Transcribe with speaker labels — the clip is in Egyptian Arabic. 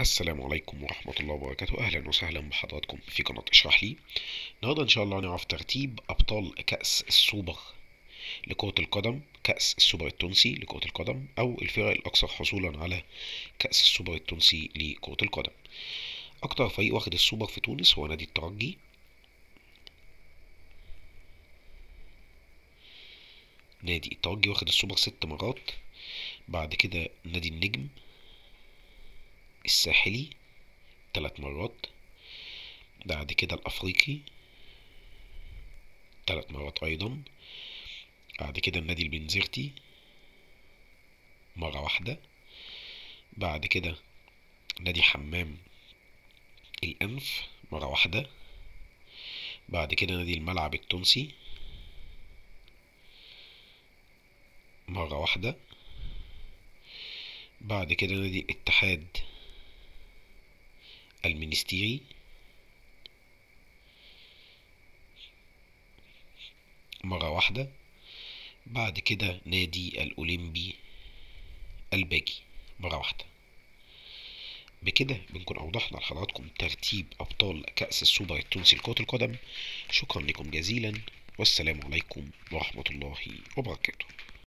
Speaker 1: السلام عليكم ورحمة الله وبركاته أهلا وسهلا بحضراتكم في قناة اشرح لي النهاردة إن شاء الله هنعرف ترتيب أبطال كأس السوبر لكرة القدم كأس السوبر التونسي لكرة القدم أو الفرق الأكثر حصولا على كأس السوبر التونسي لكرة القدم أكتر فريق واخد السوبر في تونس هو نادي الترجي نادي الترجي واخد السوبر ست مرات بعد كده نادي النجم الساحلي ثلاث مرات بعد كده الأفريقي ثلاث مرات أيضا بعد كده النادي البنزرتي مرة واحدة بعد كده نادي حمام الأنف مرة واحدة بعد كده نادي الملعب التونسي مرة واحدة بعد كده نادي الاتحاد المنستيري مرة واحدة بعد كده نادي الأولمبي الباجي مرة واحدة بكده بنكون أوضحنا لحضراتكم ترتيب أبطال كأس السوبر التونسي لكرة القدم شكرا لكم جزيلا والسلام عليكم ورحمة الله وبركاته